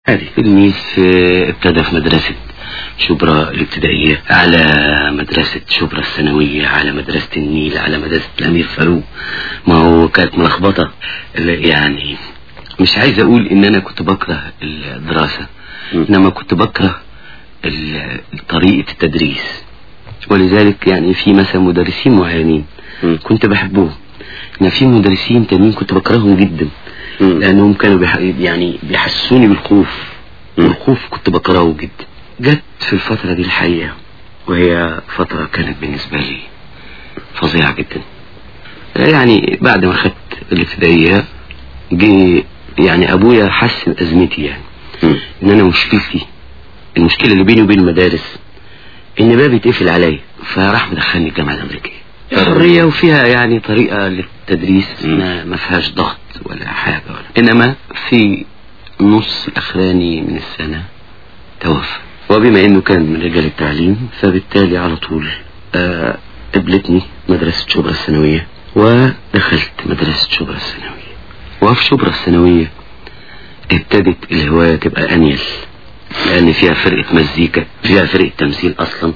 عادي تلميذ ابتدى في مدرسة شبرا الابتدائية على مدرسة شبرا الثانوية على مدرسة النيل على مدرسة الأمير فاروق ما هو كانت ملخبطة يعني مش عايز أقول إن أنا كنت بكره الدراسة إنما كنت بكره طريقة التدريس ولذلك يعني في مثلا مدرسين معينين كنت بحبهم إن في مدرسين تانيين كنت بكرههم جدا لأنهم كانوا بيح... يعني بيحسسوني بالخوف والخوف كنت بكرهه جدا جت في الفترة دي الحقيقة وهي فترة كانت بالنسبة لي فظيعة جدا يعني بعد ما خدت الابتدائية جه يعني أبويا حس بأزمتي يعني إن أنا مشكلتي المشكلة اللي بيني وبين المدارس إن بابي اتقفل عليا فراح مدخلني الجامعة الأمريكية حرية وفيها يعني طريقة للتدريس ما, ما فيهاش ضغط ولا حاجة ولا إنما في النص الأخراني من السنة توفى وبما إنه كان من رجال التعليم فبالتالي على طول آه قبلتني مدرسة شبرا الثانوية ودخلت مدرسة شبرا الثانوية وفي شبرا الثانوية ابتدت الهواية تبقى أنيل لأن فيها فرقة مزيكا فيها فرقة تمثيل أصلا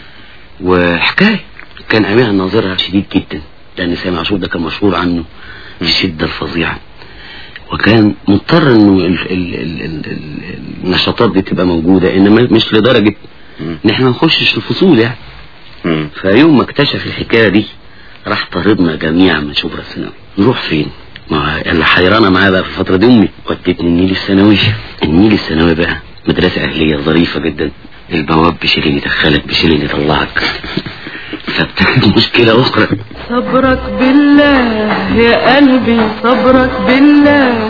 وحكاية كان أمير ناظرها شديد جدا لأن سامع عاشور ده كان مشهور عنه بالشدة الفظيعة وكان مضطر انه ال ال ال ال ال النشاطات دي تبقى موجودة انما مش لدرجة ان احنا ما نخشش الفصول يعني فيوم ما اكتشف الحكاية دي راح طردنا جميعا من شبرا الثانوي نروح فين ما اللي حيرانا معاه بقى في الفترة دي امي ودتني النيل الثانوية النيل الثانوي بقى مدرسة اهلية ظريفة جدا البواب بشيلين يدخلك بشيلين يطلعك فابتدت مشكلة أخرى صبرك بالله يا قلبي صبرك بالله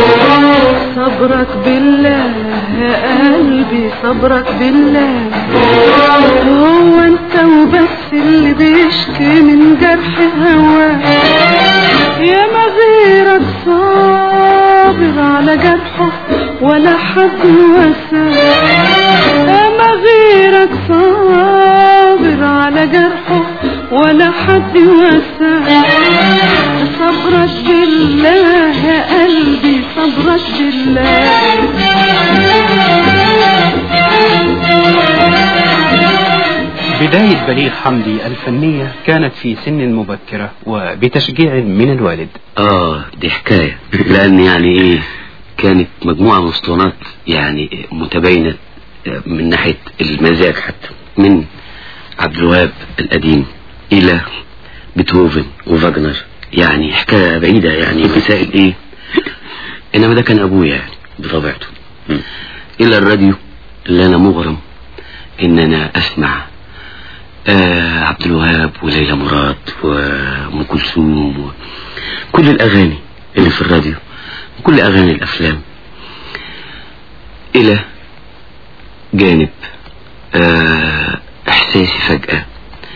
صبرك بالله يا قلبي صبرك بالله هو انت وبس اللي بيشكي من جرح هواه يا ما غيرك صابر على جرحه ولا حد وساه يا ما غيرك صابر على جرحه ولا حد وسع صبرك بالله يا قلبي صبرك بالله بداية بليغ حمدي الفنية كانت في سن مبكرة وبتشجيع من الوالد اه دي حكاية لأن يعني ايه كانت مجموعة من اسطوانات يعني متباينة من ناحية المزاج حتى من عبد الوهاب القديم الى بيتهوفن وفاجنر يعني حكاية بعيدة يعني مسائل ايه انما ده كان ابويا يعني بطبيعته الى الراديو اللي انا مغرم ان انا اسمع آه عبد الوهاب وليلى مراد وام كلثوم وكل الاغاني اللي في الراديو كل اغاني الافلام الى جانب آه احساسي فجأة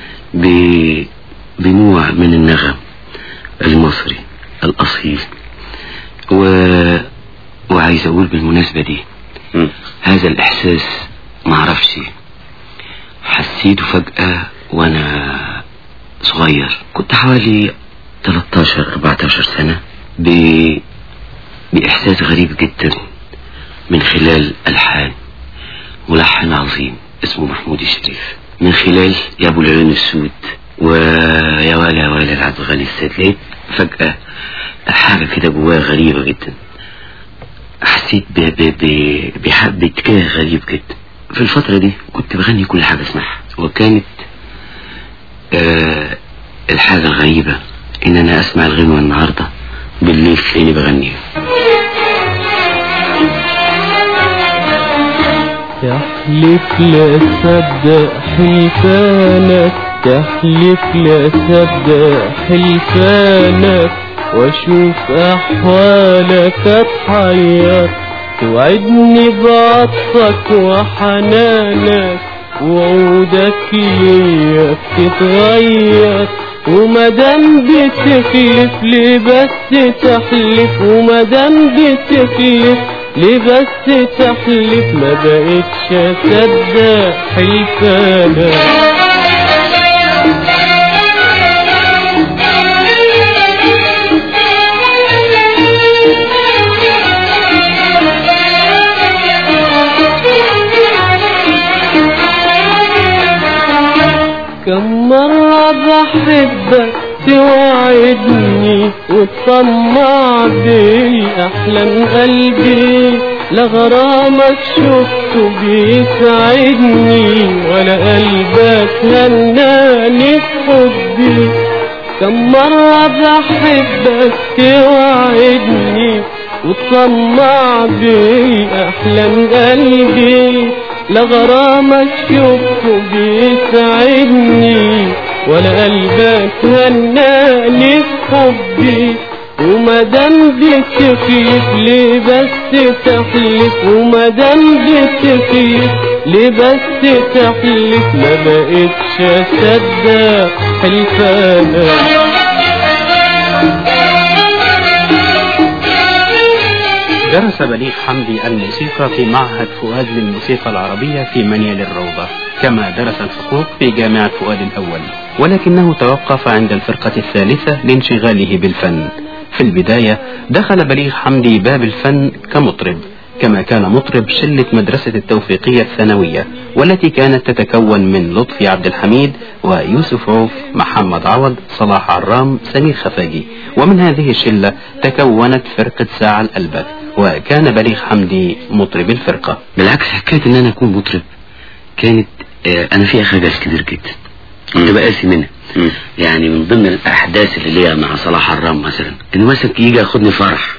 بنوع من النغم المصري الاصيل و... وعايز اقول بالمناسبة دي م. هذا الاحساس معرفش حسيته فجأة وانا صغير كنت حوالي 13 14 سنة ب... باحساس غريب جدا من خلال الحان ملحن عظيم اسمه محمود الشريف من خلال يا ابو العيون السود ويا ولا يا ولا العبد الغني السيد لقيت فجأة حاجة كده جوايا غريبة جدا حسيت بحبة كده غريب جدا في الفترة دي كنت بغني كل حاجة اسمعها وكانت آه الحاجة الغريبة ان انا اسمع الغنوة النهاردة بالليل تلاقيني بغنيها تحلف لا تصدق حلفانك تحلف لا تصدق حلفانك واشوف احوالك اتحير توعدني بعطفك وحنانك وعودك ليا بتتغير ومادام بتخلف ليه بس تحلف ومادام بتخلف ليه بس تحلف ما بقتش اصدق حلفانك بحبك توعدني وتطمع بأحلام قلبي لغرامك شفته بيسعدني ولا قلبك هناني في حبي كم مرة بحبك توعدني وتطمع بأحلام قلبي لغرامك شفته بيسعدني ولا قلبك هناني في حبي ومادام بتخيف ليه بس تحلف ومادام بتخيف ليه بس تحلف ما بقتش اصدق حلفانك درس بليغ حمدي الموسيقى في معهد فؤاد للموسيقى العربية في منيل الروضة كما درس الحقوق في جامعة فؤاد الأول ولكنه توقف عند الفرقة الثالثة لانشغاله بالفن في البداية دخل بليغ حمدي باب الفن كمطرب كما كان مطرب شلة مدرسة التوفيقية الثانوية والتي كانت تتكون من لطفي عبد الحميد ويوسف عوف محمد عوض صلاح عرام سمير خفاجي ومن هذه الشلة تكونت فرقة ساعة الألبك وكان بليغ حمدي مطرب الفرقة بالعكس حكايه ان انا اكون مطرب كانت آه، انا فيها خجل كبير جدا كنت بقاسي منها يعني من ضمن الاحداث اللي ليا مع صلاح حرام مثلا انه مثلا يجي ياخدني فرح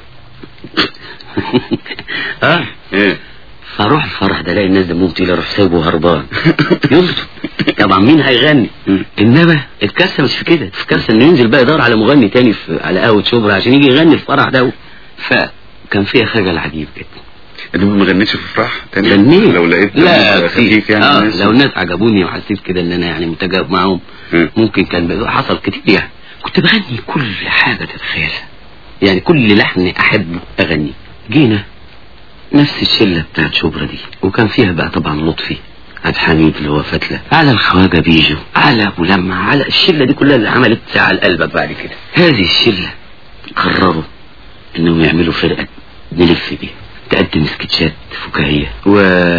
اه فاروح الفرح ده الاقي الناس دمهم تقيل اروح سايبه وهربان يلطف طبعا مين هيغني انما الكارثه مش في كده الكارثه انه ينزل بقى يدور على مغني تاني في على قهوه شبرا عشان يجي يغني الفرح ده فكان فيها خجل عجيب جدا انت ما غنيتش في افراح تاني غنيت لو لقيت لا دمك في خفيف يعني آه الناس- لو الناس عجبوني وحسيت كده ان انا يعني متجاوب معاهم مم. ممكن كان بقى- حصل كتير يعني كنت بغني كل حاجه تتخيلها يعني كل لحن احبه اغني جينا نفس الشله بتاعت شبرا دي وكان فيها بقى طبعا لطفي عبد الحميد اللي هو فتله على الخواجه بيجو على ابو لمع على الشله دي كلها اللي عملت ساعه لقلبك بعد كده هذه الشله قرروا انهم يعملوا فرقه نلف بيها تقدم سكتشات فكاهيه و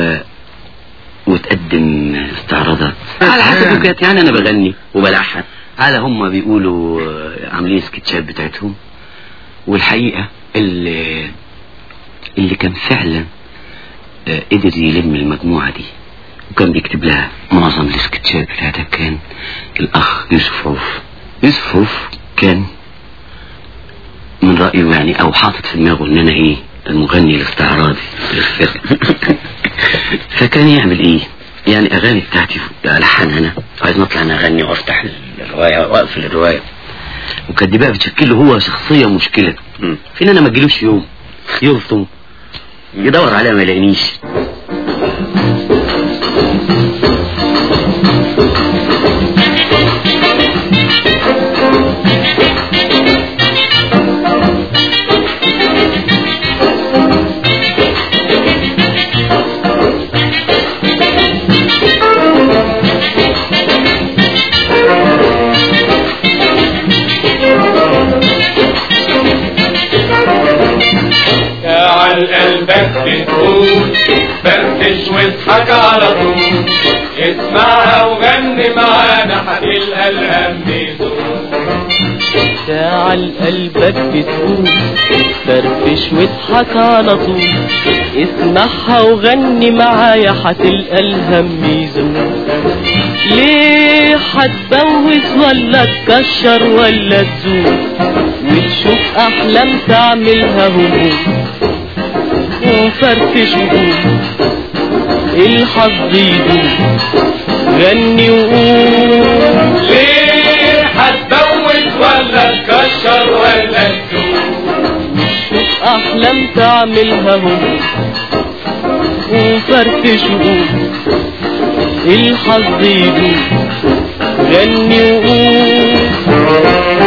وتقدم استعراضات على حسب كانت يعني انا بغني وبلحن على هم بيقولوا آه، عاملين سكتشات بتاعتهم والحقيقه اللي اللي كان فعلا آه، قدر يلم المجموعه دي وكان بيكتب لها معظم السكتشات بتاعتها كان الاخ يوسف عوف يوسف عوف كان من رأيه يعني او حاطط في دماغه ان انا ايه المغني الاستعراضي للفرقة فكان يعمل ايه يعني اغاني بتاعتي الحنها انا عايز نطلع انا اغني وافتح الرواية واقفل الرواية وكانت دي بقى بتشكل له هو شخصية مشكلة مم. في ان انا ما اجيلوش يوم يلطم يدور عليها ما يلاقينيش تعال قلبك بتقول فرفش واضحك على طول اسمعها وغني معانا هتلقى الهم يزول تعال قلبك بتقول فرفش واضحك على طول اسمعها وغني معايا هتلقى الهم يزول ليه هتبوس ولا تكشر ولا تزول وتشوف احلام تعملها هموم وفرفش وقول الحظ يدوم غني وقول ليه هتبوس ولا تكشر ولا تزول شوف احلام تعملها هم وفرفش وقول الحظ يدوم غني وقول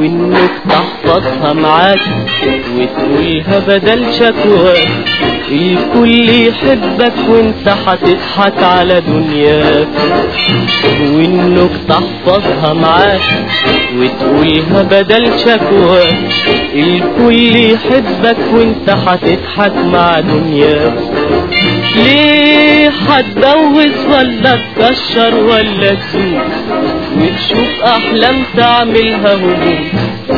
وانك تحفظها معاك وتقولها بدل شكواك الكل يحبك وانت هتضحك على دنياك وانك تحفظها معاك وتقولها بدل شكواك الكل يحبك وانت هتضحك مع دنياك ليه هتجوز ولا تكشر ولا تسوق وتشوف احلام تعملها هموم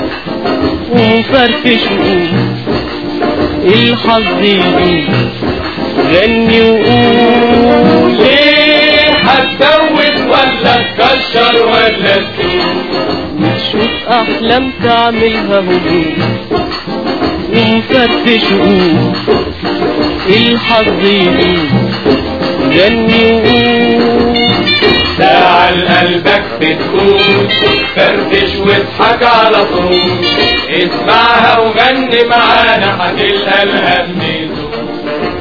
ومفرفش وقوم الحظ يدوم غني وقول ليه هتجوز ولا تكشر ولا تسوق وتشوف احلام تعملها هموم ومفرفش وقوم الحظ يدوم غني وقول ساعة قلبك بتقول فرفش واضحك على طول اسمعها وغني معانا هتلقى الهم يزول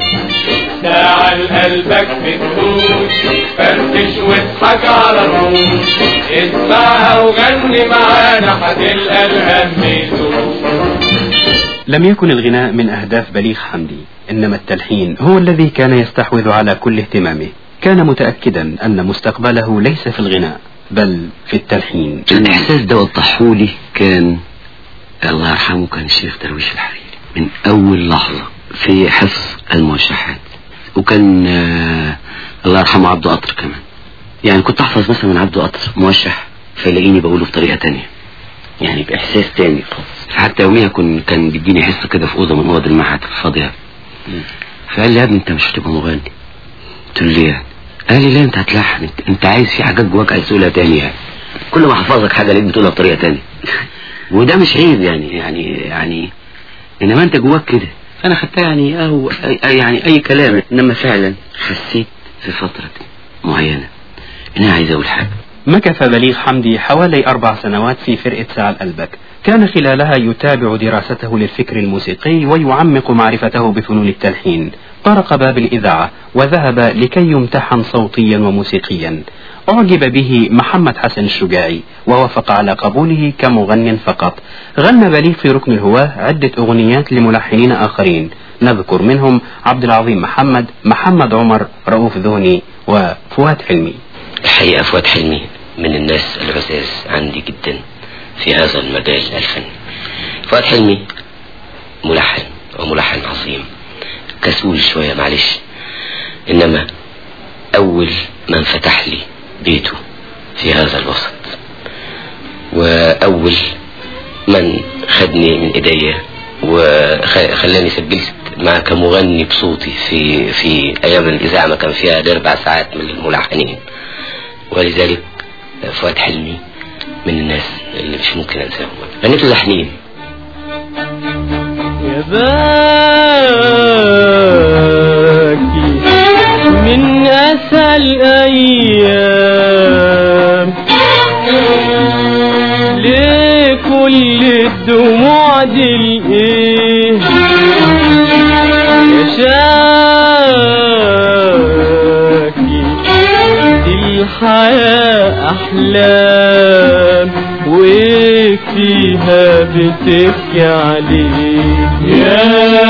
ساعة قلبك بتقول فرفش واضحك على طول اسمعها وغني معانا هتلقى الهم يزول لم يكن الغناء من أهداف بليغ حمدي إنما التلحين هو الذي كان يستحوذ على كل اهتمامه كان متأكدا أن مستقبله ليس في الغناء بل في التلحين الإحساس ده وضحهولي كان الله يرحمه كان الشيخ درويش الحريري من أول لحظة في حفظ الموشحات وكان آه الله يرحمه عبده قطر كمان يعني كنت أحفظ مثلا من عبده قطر موشح فيلاقيني بقوله بطريقة تانية يعني بإحساس تاني خالص حتى يوميها كن كان بيديني حصة كده في أوضة من أوض المعهد الفاضية فقال لي يا ابني أنت مش هتبقى مغني قلت له ليه يعني؟ قال لي لا أنت هتلحن أنت, أنت عايز في حاجات جواك عايز تقولها تاني يعني كل ما أحفظك حاجة ليك بتقولها بطريقة تانية وده مش عيب يعني يعني يعني إنما أنت جواك كده فأنا خدتها يعني أهو أي أي- يعني أي كلام إنما فعلا حسيت في فترة معينة إن أنا عايز أقول حاجة مكث بليغ حمدي حوالي أربع سنوات في فرقة ساعة الألبك كان خلالها يتابع دراسته للفكر الموسيقي ويعمق معرفته بفنون التلحين طرق باب الإذاعة وذهب لكي يمتحن صوتيا وموسيقيا أعجب به محمد حسن الشجاعي ووافق على قبوله كمغن فقط غنى بليغ في ركن الهواة عدة أغنيات لملحنين آخرين نذكر منهم عبد العظيم محمد محمد عمر رؤوف ذهني وفؤاد حلمي الحقيقة فؤاد حلمي من الناس العزاز عندي جدا في هذا المجال الفني فؤاد حلمي ملحن وملحن عظيم كسول شوية معلش إنما أول من فتح لي بيته في هذا الوسط وأول من خدني من إيديا وخلاني سجلت مع كمغني بصوتي في في أيام الإذاعة ما كان فيها أربع ساعات من الملحنين ولذلك فؤاد حلمي من الناس اللي مش ممكن انساهم غنيت لحنين يا باكي من أسى الأيام ليه كل الدموع دي الإيه يا شاكي دي الحياة أحلام وفيها بتبكي عليك يا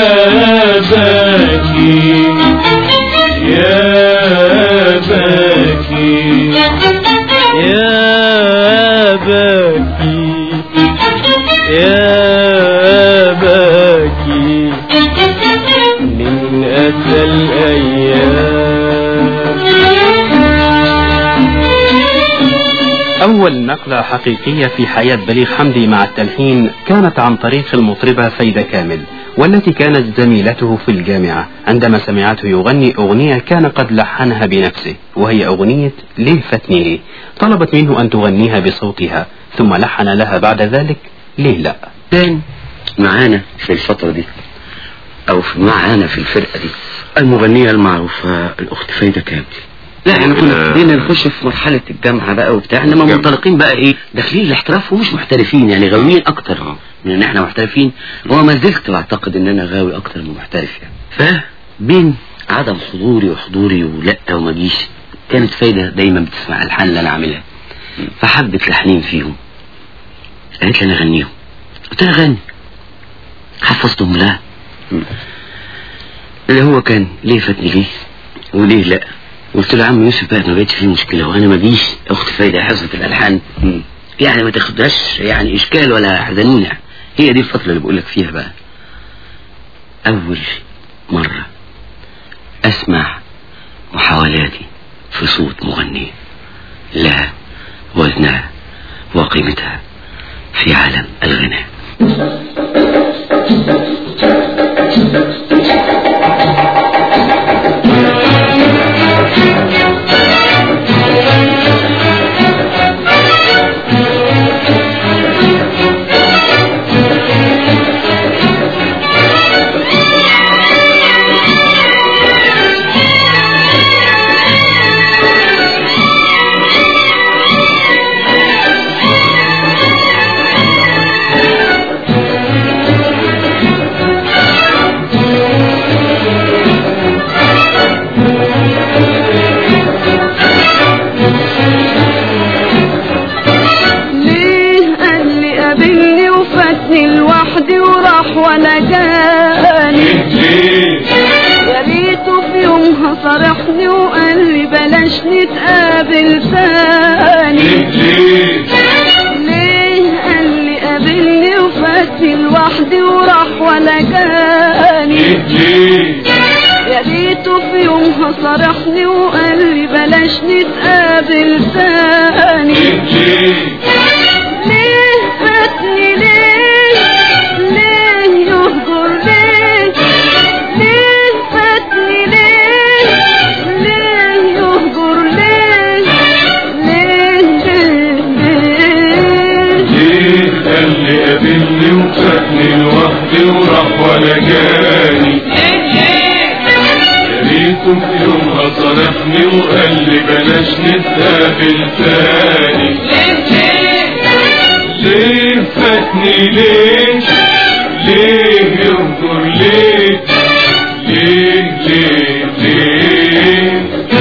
باكي يا باكي يا باكي يا باكي من أسى الأيام أول نقلة حقيقية في حياة بليغ حمدي مع التلحين كانت عن طريق المطربة فايدة كامل والتي كانت زميلته في الجامعة عندما سمعته يغني أغنية كان قد لحنها بنفسه وهي أغنية ليه فاتني ليه طلبت منه أن تغنيها بصوتها ثم لحن لها بعد ذلك ليه لا كان معانا في الفترة دي أو في معانا في الفرقة دي المغنية المعروفة الأخت فايدة كامل لا احنا كنا ابتدينا نخش في مرحلة الجامعة بقى وبتاع انما جامعة. منطلقين بقى ايه داخلين الاحتراف ومش محترفين يعني غاويين اكتر من ان احنا محترفين وما زلت بعتقد ان انا غاوي اكتر من محترف يعني فبين عدم حضوري وحضوري ولا وما جيش كانت فايدة دايما بتسمع الحان اللي انا عاملها فحبت لحنين فيهم قالت لي انا اغنيهم قلت لها غني حفظتهم لها مم. اللي هو كان ليه فاتني ليه وليه لا قلت له يا عم يوسف بقى ما بقتش فيه مشكله وانا ما جيش اخت فايده حفظت الالحان مم. يعني ما تاخدهاش يعني اشكال ولا حزنونه هي دي الفتره اللي بقول لك فيها بقى اول مره اسمع محاولاتي في صوت مغني لها وزنها وقيمتها في عالم الغناء ليه قال لي قابلني وفاتني لوحدي وراح وانا جاني ليه يا ريته في يومها صارحني وقال لي بلاش نتقابل تاني ليه ليه قال لي قابلني وفاتني لوحدي وراح وانا جاني ليه يا ريته في يومها صارحني وقال لي بلاش نتقابل تاني ليه ليه فاتني ليه ليه يهجر ليه ليه فاتني ليه ليه يهجر ليه ليه ليه ليه ليه قال لي قابلني وفاتني لوحدي وراح ولا جاني يا ريته في يومها صارحني وقال لي بلاش نتقابل تاني ليه فاتني ليه ليه ينظر ليه ليه ليه ليه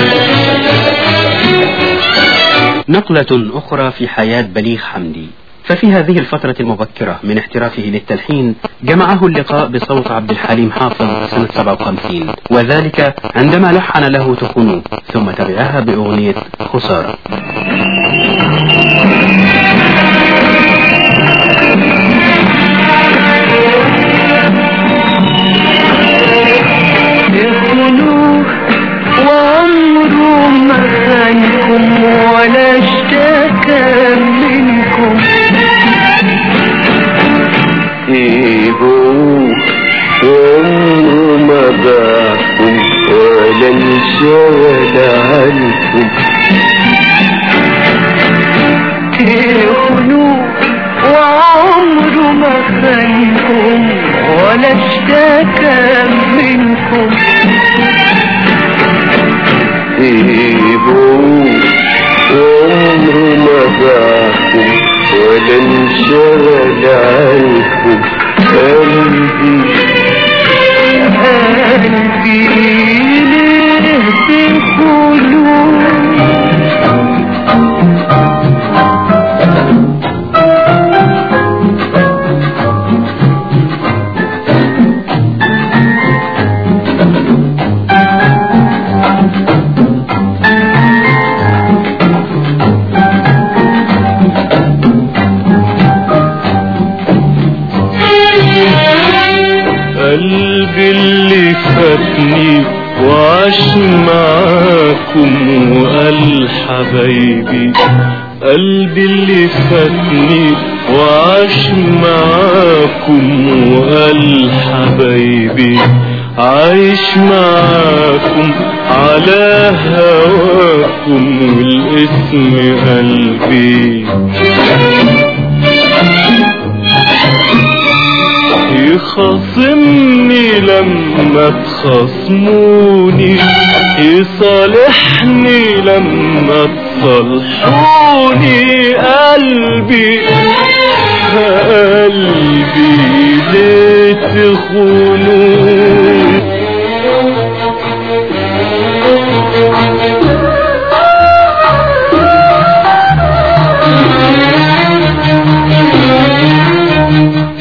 نقلة أخرى في حياة بليغ حمدي ففي هذه الفترة المبكرة من احترافه للتلحين جمعه اللقاء بصوت عبد الحليم حافظ سنة 57 وذلك عندما لحن له تخنو ثم تبعها بأغنية خسارة يخونوه وعمره ما خانكم ولا اشتكى منكم سيبوه وعمره ما باعكم ولا انشغل عنكم يخونوه وعمره ما خانكم ولا اشتكى منكم سيبوه وعمره ما باعكم ولا انشغل عنكم قلبي قلبي ليه تخونوه قلبي اللي فاتني وعاش معاكم وقال حبايبي قلبي اللي فاتني وعاش معاكم وقال حبايبي عايش معاكم على هواكم والاسم قلبي يخاصمني لما تخاصموني يصالحني لما تصالحوني قلبي قلبي ليه تخونوني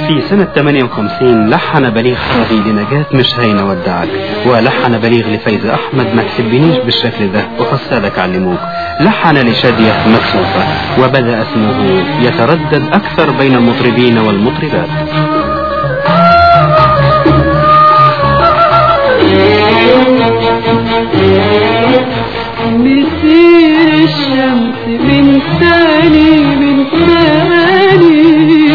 في سنة 58 لحن بليغ حمدي لنجاة مش هينة ودعك ولحن بليغ لفايز أحمد ما تحبنيش بالشكل ده وفسادك علموك لحن لشادية مكسوفة وبدأ اسمه يتردد أكثر بين المطربين والمطربات مسير الشمس من ثاني من ثاني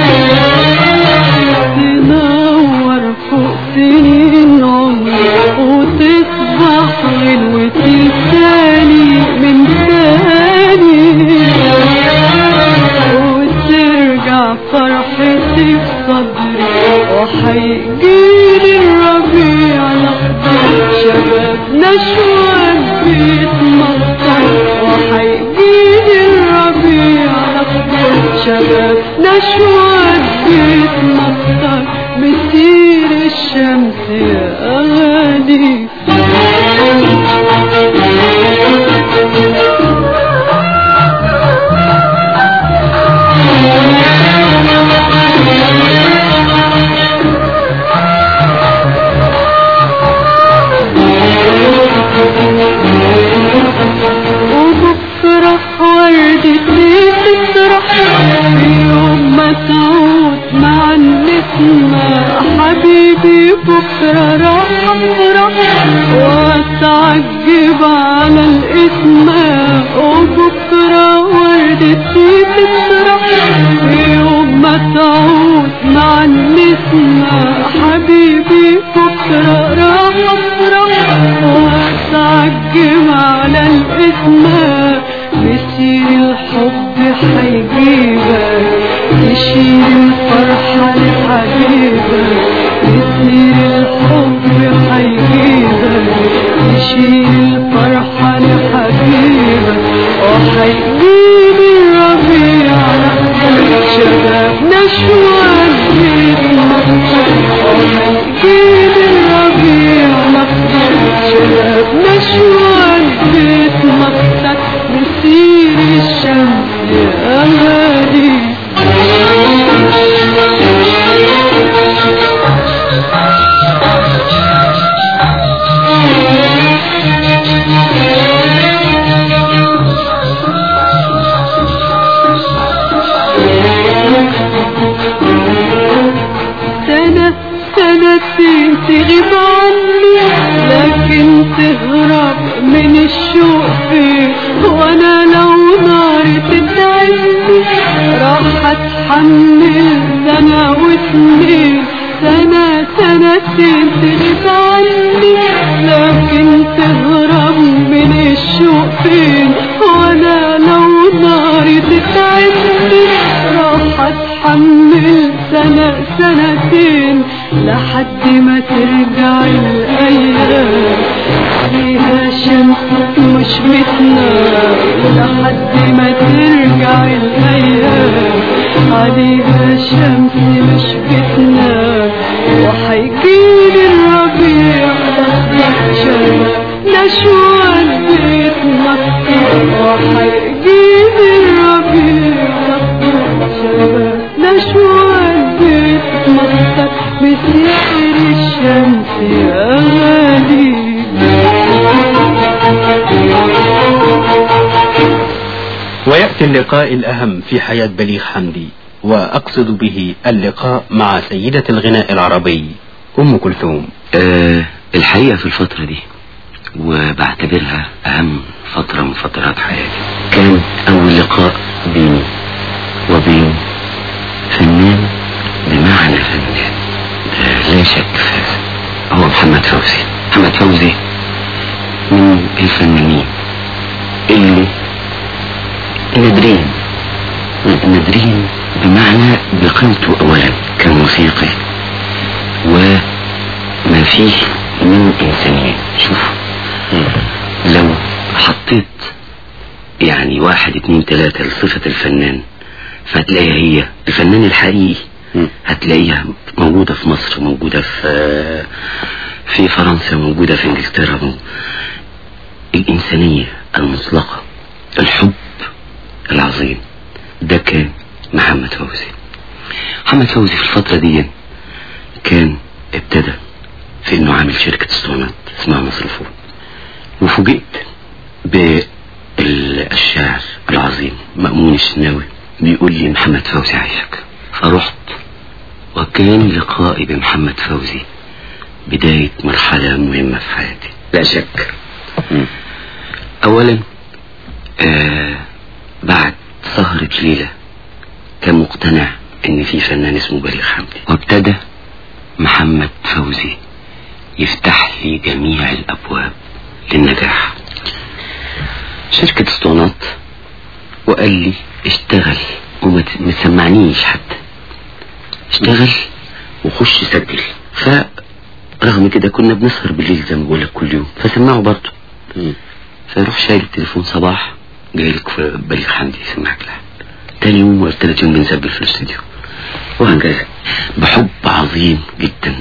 تنور فوق سنين عمر وتصبح غلوة الثاني من ثاني وترجع فرحتي في صدري وحيجيلي الربيع الأخضر شبابنا شوان بيتمطر وحيجيلي الربيع الأخضر شبابنا شوان بيتمطر مسير الشمس يا أغاني وبكرة وردتي تسرح في يوم ما تعود مع النسمة حبيبي بكرة راح افرح واتعجب على الاسماء وبكرة وردتي تسرح في يوم ما تعود مع النسمة حبيبي بكرة راح افرح واتعجب على الاسماء مسير الحب حيجيبك تشيل الفرحة لحبيبك مسير الحب حيجيبك تشيل الفرحة لحبيبك وحيجيب الربيع الأخضر شبابنا شوان وحيجيب الربيع الأخضر شبابنا شوان بيتمطر مسير الشمس يا غالي سنة سنتين تغيب عني لكن تهرب من الشوق فيه وانا لو نار تتعبني راح اتحمل سنة وسنين سنة سنتين تغيب عني لكن تهرب من الشوق فين وانا لو نار تتعبني راح اتحمل سنة سنتين لحد ما ترجع الايام فيها شمس مش بتنام لحد ما ترجع الايام عليها شمس مش بتنام وحيجيلي الربيع تصبح شباب نشوان بيتمطر وحيجيلي الربيع تصبح شباب نشوان بيتمطر بسحر الشمس يا غالي ويأتي اللقاء الأهم في حياة بليغ حمدي وأقصد به اللقاء مع سيدة الغناء العربي أم كلثوم أه الحقيقة في الفترة دي وبعتبرها أهم فترة من فترات حياتي كان أول لقاء بيني وبين فنان بمعنى فنان ده لا شك في هذا هو محمد فوزي محمد فوزي من الفنانين اللي نادرين نادرين بمعنى بقيمته أولا كموسيقي وما فيه من إنسانية شوف لو حطيت يعني واحد اتنين تلاتة لصفة الفنان فهتلاقيها هي الفنان الحقيقي هتلاقيها موجودة في مصر موجودة في في فرنسا موجودة في انجلترا موجودة. الإنسانية المطلقة الحب العظيم ده كان محمد فوزي محمد فوزي في الفترة دي كان ابتدى في انه عامل شركة اسطوانات اسمها مصرفون وفوجئت بالشاعر العظيم مأمون الشناوي بيقول لي محمد فوزي عايزك فرحت وكان لقائي بمحمد فوزي بداية مرحلة مهمة في حياتي لا شك اولا آه بعد سهرة ليلة كان مقتنع ان في فنان اسمه بليغ حمدي وابتدى محمد فوزي يفتح لي جميع الابواب للنجاح شركة اسطوانات وقال لي اشتغل وما ت- ما تسمعنيش حتى اشتغل وخش سجل فرغم كده كنا بنسهر بالليل زي ما بقول لك كل يوم فسمعه برضه فيروح شايل التليفون صباح جاي لك في بليغ حمدي يسمعك لحد تاني يوم ولا تالت يوم بنسجل في الاستوديو وهكذا بحب عظيم جدا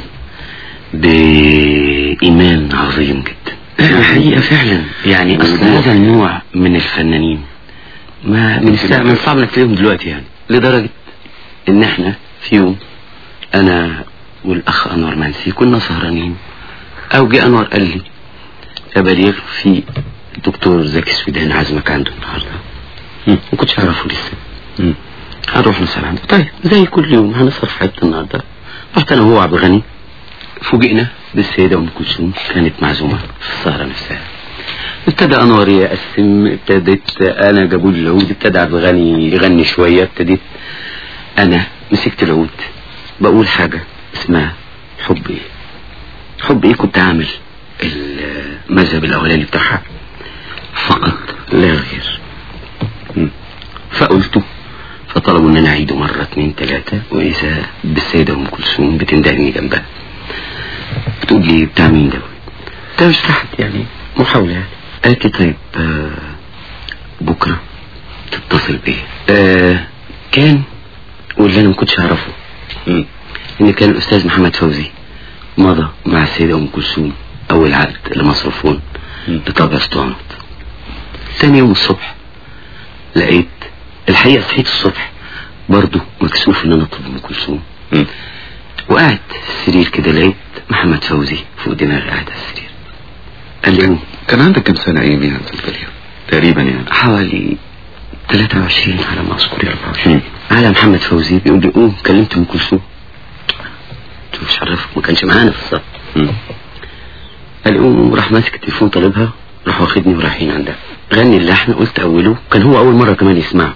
بإيمان عظيم جدا الحقيقة فعلا يعني أصل هذا النوع من الفنانين ما من الساعة من صعب انك تلاقيهم دلوقتي يعني لدرجة ان احنا في يوم انا والاخ انور منسي كنا سهرانين او جه انور قال لي يا بليغ في الدكتور زكي السوداني عازمك عنده النهارده ما كنتش اعرفه لسه هنروح نسهر عنده طيب زي كل يوم هنسهر في حته النهارده رحت انا وهو عبد الغني فوجئنا بالسيده ام كلثوم كانت معزومه في السهره نفسها ابتدى انور يقسم ابتدت انا جابوا لي العود ابتدى عبد الغني يغني شويه ابتديت انا مسكت العود بقول حاجه اسمها حب ايه حب ايه كنت عامل المذهب الاولاني بتاعها فقط لا غير مم. فقلته فطلبوا ان انا اعيده مرة اتنين تلاتة واذا بالسيدة ام كلثوم بتندهني جنبها بتقول لي بتاع مين ده ده مش تحت يعني محاولة يعني قالت لي طيب آه بكرة تتصل بيا آه كان واللي انا ما كنتش اعرفه مم. ان كان الاستاذ محمد فوزي مضى مع السيدة ام كلثوم اول عقد لمصرفون لطابع اسطوانات تاني يوم الصبح لقيت الحقيقة صحيت الصبح برضو مكسوف ان انا اطلب ام كلثوم وقعد في السرير كده لقيت محمد فوزي فوق دماغي قاعد على السرير قال لي قوم كان عندك كم سنة اياميها يا أستاذ بليغ تقريبا يعني حوالي 23 على ما اذكر يا 24 على محمد فوزي بيقول لي قوم كلمت ام كلثوم قلت له مش عرفك ما كانش معانا في الصف قال لي قوم راح ماسك التليفون طالبها راح واخدني ورايحين عندها غني اللحن قلت اوله كان هو اول مره كمان يسمعه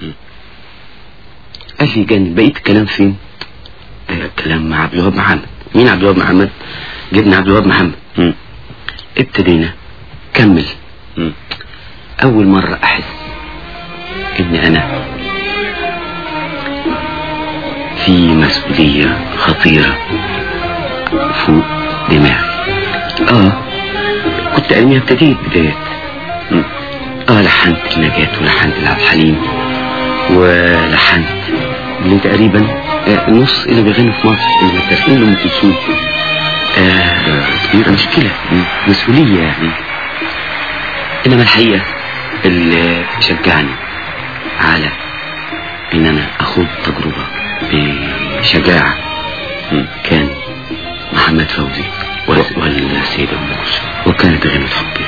قال لي جن بقيت الكلام فين آه الكلام مع عبد الوهاب محمد مين عبد الوهاب محمد جبنا عبد الوهاب محمد ابتدينا كمل اول مرة احس ان انا في مسؤولية خطيرة فوق دماغي اه كنت ايامها ابتديت بدايات مم. اه لحنت النجاة ولحنت لعبد الحليم ولحنت اللي تقريبا آه، النص اللي بيغنوا في مصر اللي متفقين لأم كلثوم آه كبيرة مشكلة مسؤولية يعني انما الحقيقة اللي شجعني على ان انا اخوض تجربة بشجاعة كان محمد فوزي وال- والسيدة ام كلثوم وكانت غنى حبي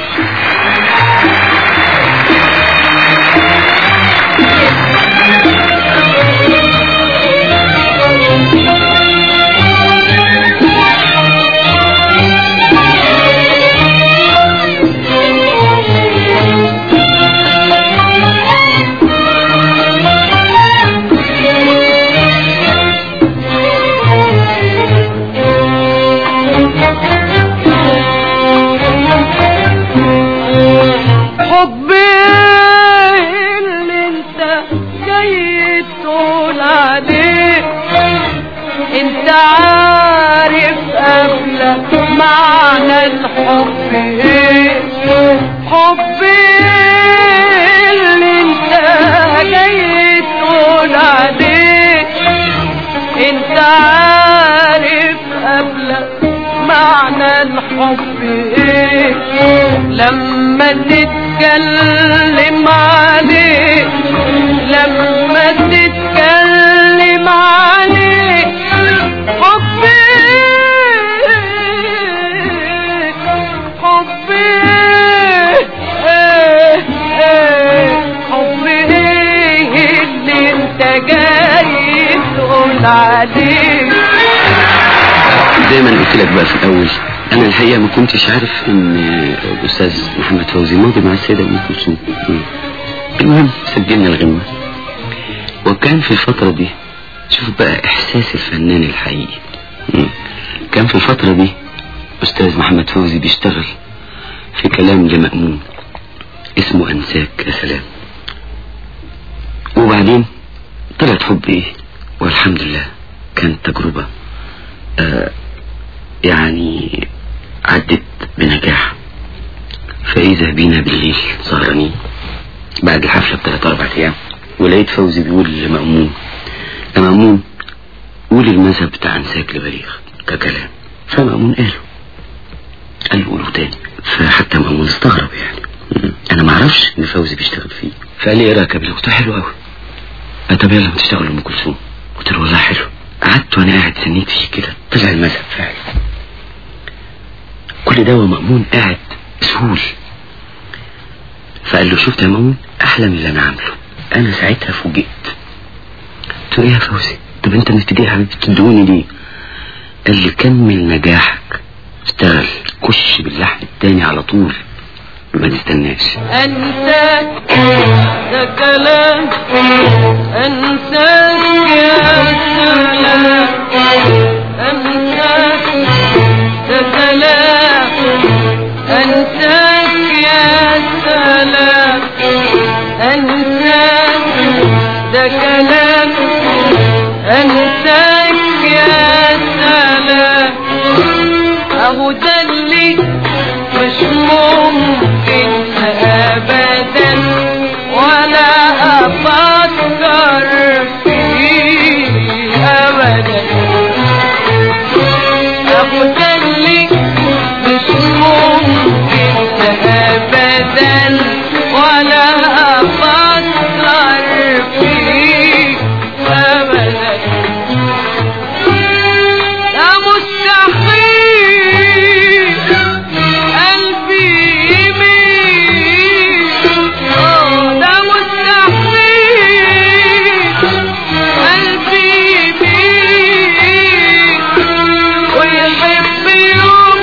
حبي اللي انت جاي تقول عليه انت عارف قبل معنى الحب ايه حبي اللي انت جاي تقول عليه انت عارف قبل معنى الحب ايه لما تتكلم عليه لما تتكلم عليه عليك زي ما انا قلت لك بقى في الاول انا الحقيقه ما كنتش عارف ان الاستاذ محمد فوزي ماضي مع السيده ام كلثوم مم. المهم سجلنا الغنوه وكان في الفتره دي شوف بقى احساس الفنان الحقيقي مم. كان في الفتره دي استاذ محمد فوزي بيشتغل في كلام لمأمون اسمه انساك يا سلام وبعدين طلعت حب ايه والحمد لله كانت تجربة آه يعني عدت بنجاح فإذا بينا بالليل سهرانين بعد الحفلة بثلاث أربع أيام ولقيت فوزي بيقول لمأمون يا مأمون قول المذهب بتاع انساك لبليغ ككلام فمأمون قاله قال له قوله تاني فحتى مأمون استغرب يعني م- انا ما اعرفش ان فوزي بيشتغل فيه فقال لي ايه رايك يا بليغ قلت له حلو قوي قال طب يلا تشتغل ام كلثوم قلت له والله حلو قعدت وانا قاعد سنيت فيه كده طلع المذهب فعلا كل ده ومأمون قاعد سهول فقال له شفت يا مأمون احلى من اللي انا عامله انا ساعتها فوجئت قلت له ايه يا فوزي طب انت مستدعي يا حبيبي تدوني ليه قال لي كمل نجاحك اشتغل كش باللحن التاني على طول ما تستناش انساك ده كلام انساك يا سلام انساك ده كلام انساك يا سلام انساك ده كلام انساك يا سلام اهو ده اللي مش ممكن ابدا ولا افكر فيه ابدا ابو اللي مش ممكن ابدا ولا افكر فيه ابدا يا مستحيل قلبي يميل آه، ده مستحيل قلبي يميل ويحب يوم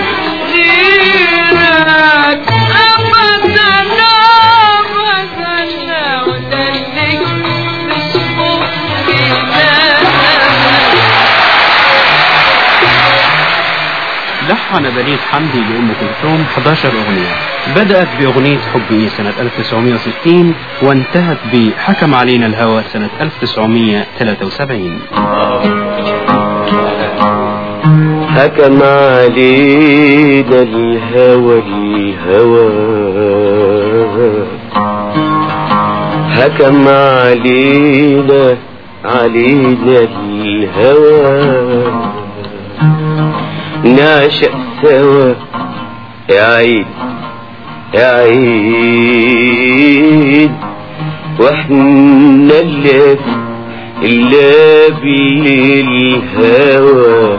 غيرك أبدا أبدا وده اللي مش ممكن أبدا لحن بليغ حمدي لأم كلثوم 11 أغنية بدأت بأغنية حبي سنة 1960 وانتهت بحكم علينا الهوى سنة 1973 حكم علينا الهوى الهوى حكم علينا علينا الهوى نعشق سوا يا عيد يا عيد واحنا اللي اللي بالهوى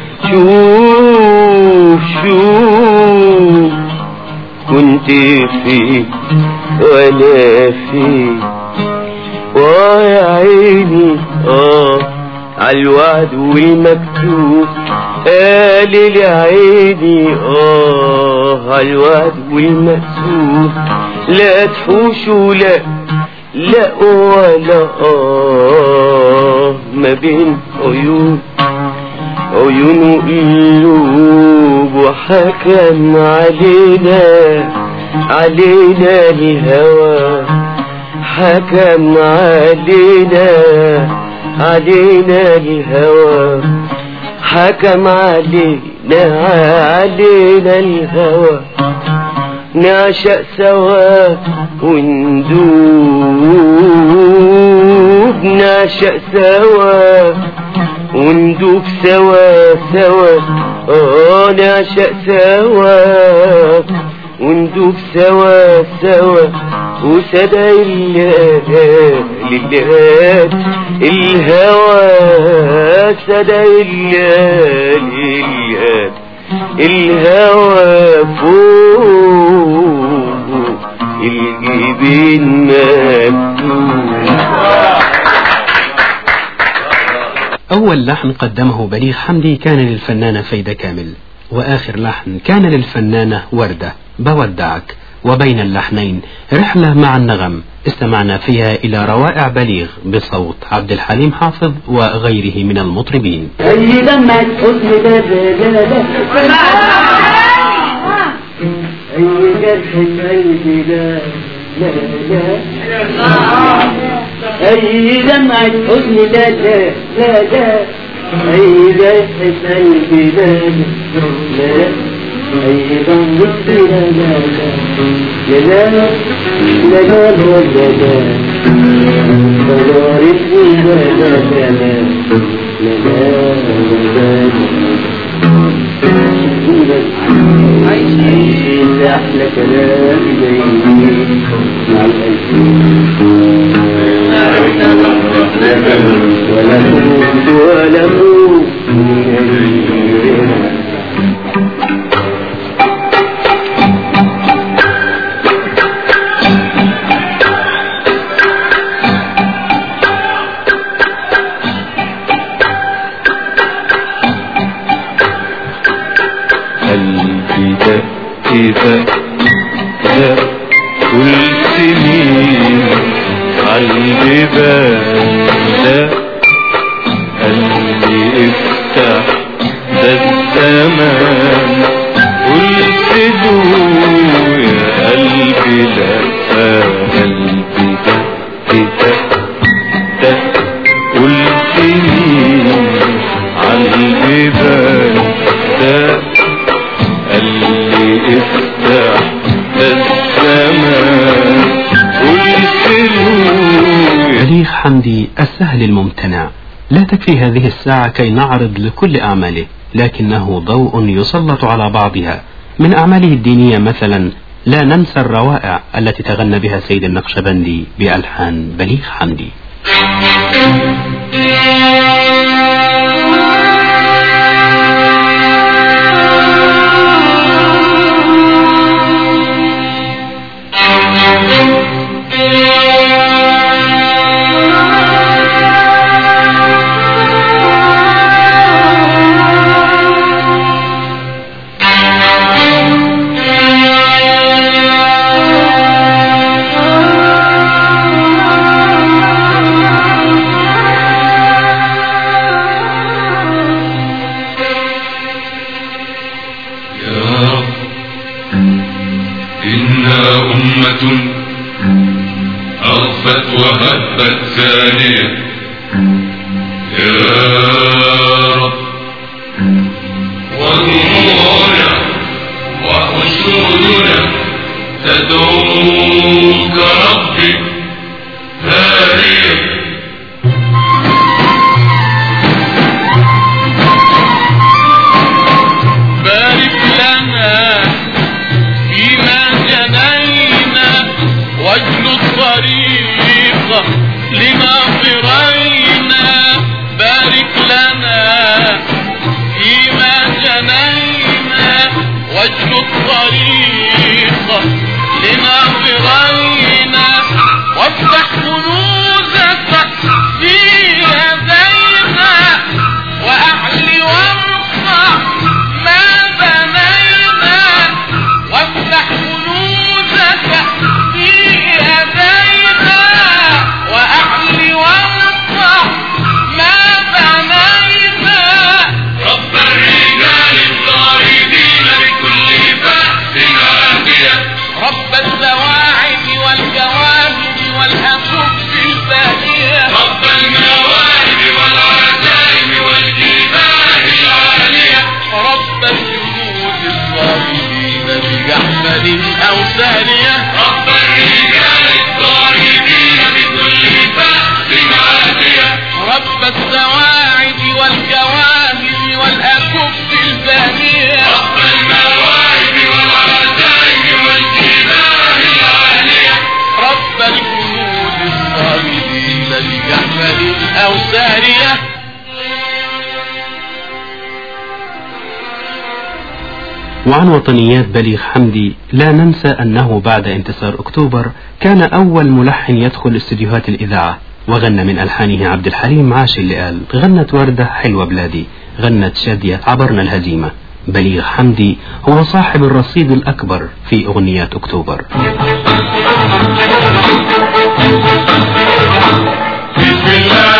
شوف شوف كنت فين وانا فين ويا عيني اه عالوعد والمكتوب قال لي عيني اه عالوعد والمكتوب لا تحوش ولا لا ولا اه ما بين عيون عيون وقلوب وحكم علينا علينا الهوى حكم علينا علينا الهوى حكم علينا علينا الهوى نعشق سوا وندوب نعشق سوا وندوب سوا سوا اه نعشق سوا وندوب سوا سوا وسدى الليل الهوى سدى الليل الهوى فوق الجبين مكتوب أول لحن قدمه بليغ حمدي كان للفنانة فايدة كامل وآخر لحن كان للفنانة وردة بودعك وبين اللحنين رحلة مع النغم استمعنا فيها إلى روائع بليغ بصوت عبد الحليم حافظ وغيره من المطربين أي دمعة حزن ده لا لا أي جرح قلبي لا لا لا أي دمعة حزن لا لا لا لا أي جرح قلبي لا لا لا أي ضمك لا لا لا لا لا لا لا لا لا لا فدارتني لا لا لا لا لا لا لا لا عايشين أحلى كلام جايين مع الأيدي ولا موت ولا موت قلبي دق دق دق والسنين عالجبال دق قلبي افتح ده الزمان قلت له يا قلبي لا قلبي دق دق دق قلت مين عالجبال دق قال لي افتح ده الزمان قلت له يا بليغ حمدي السهل الممتنع لا تكفي هذه الساعة كي نعرض لكل أعماله لكنه ضوء يسلط على بعضها من أعماله الدينية مثلا لا ننسى الروائع التي تغنى بها سيد النقشبندي بألحان بليغ حمدي يا رب إنا أمة أغفت وهبت ثانية يا رب ودموعنا وحشودنا تدعوك ربي هادية بارك لنا فيما جنينا واجلد طريق لناظرينا بارك لنا فيما جنينا واجلد طريق لناظرينا وافتح كنوزك في يدينا وأعلي وارفع ما بنينا وافتح كنوزك في يدينا وأعلي وارفع ما بنينا رب الرجال الطاردين بكل بأس عافية رب الزواعد والجوامد والأكف الباهية رب المواهب والعجائب والجبال العالية رب الجنود الصالحين بجحفل أو سارية رب الرجال الطاردين بكل بأس عافية رب السواعد والجواهر والأكف الباهية رب المواهب والعجائب والجبال العالية رب الجنود الصالحين بجحفل أو سارية وعن وطنيات بليغ حمدي لا ننسى أنه بعد انتصار أكتوبر كان أول ملحن يدخل استديوهات الإذاعة وغنى من ألحانه عبد الحليم عاش اللي قال غنت وردة حلوة بلادي غنت شادية عبرنا الهزيمة بليغ حمدي هو صاحب الرصيد الأكبر في أغنيات أكتوبر بسم الله